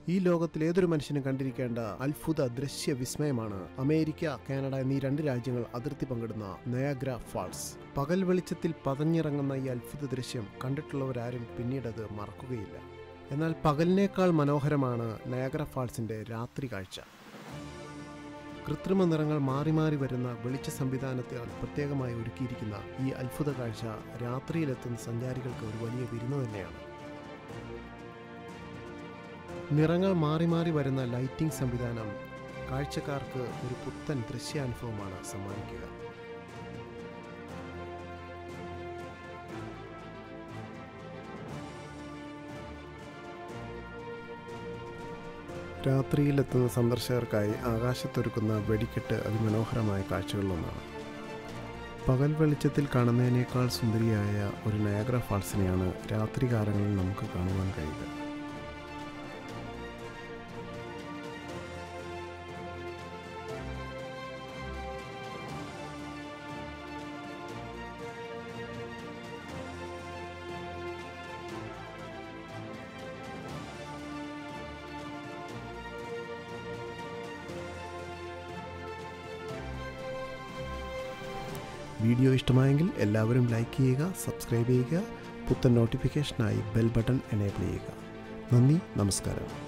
ഈ ലോകത്തിൽ ഏതൊരു മനുഷ്യനും കണ്ടിരിക്കേണ്ട അത്ഭുത ദൃശ്യ വിസ്മയമാണ് അമേരിക്ക കാനഡ എന്നീ രണ്ട് രാജ്യങ്ങൾ അതിർത്തി പങ്കിടുന്ന നയാഗ്ര ഫാൾസ് പകൽ വെളിച്ചത്തിൽ പതഞ്ഞിറങ്ങുന്ന ഈ അത്ഭുത ദൃശ്യം കണ്ടിട്ടുള്ളവരാരും പിന്നീടത് മറക്കുകയില്ല എന്നാൽ പകലിനേക്കാൾ മനോഹരമാണ് നയാഗ്ര ഫാൾസിന്റെ രാത്രി കാഴ്ച കൃത്രിമ നിറങ്ങൾ മാറി മാറി വരുന്ന വെളിച്ച സംവിധാനത്താൽ പ്രത്യേകമായി ഒരുക്കിയിരിക്കുന്ന ഈ അത്ഭുത കാഴ്ച രാത്രിയിലെത്തുന്ന സഞ്ചാരികൾക്ക് ഒരു വലിയ വിരുന്ന് തന്നെയാണ് നിറങ്ങൾ മാറി മാറി വരുന്ന ലൈറ്റിംഗ് സംവിധാനം കാഴ്ചക്കാർക്ക് ഒരു പുത്തൻ ദൃശ്യാനുഭവമാണ് സമ്മാനിക്കുക രാത്രിയിലെത്തുന്ന സന്ദർശകർക്കായി ആകാശത്തൊരുക്കുന്ന വെടിക്കെട്ട് അതിമനോഹരമായ കാഴ്ചകളിലൊന്നാണ് പകൽ വെളിച്ചത്തിൽ കാണുന്നതിനേക്കാൾ സുന്ദരിയായ ഒരു നയാഗ്ര ഫാൾസിനെയാണ് രാത്രികാലങ്ങളിൽ നമുക്ക് കാണുവാൻ കഴിയുക വീഡിയോ ഇഷ്ടമായെങ്കിൽ എല്ലാവരും ലൈക്ക് ചെയ്യുക സബ്സ്ക്രൈബ് ചെയ്യുക പുത്തൻ നോട്ടിഫിക്കേഷനായി ബെൽ ബട്ടൺ എനേബിൾ ചെയ്യുക നന്ദി നമസ്കാരം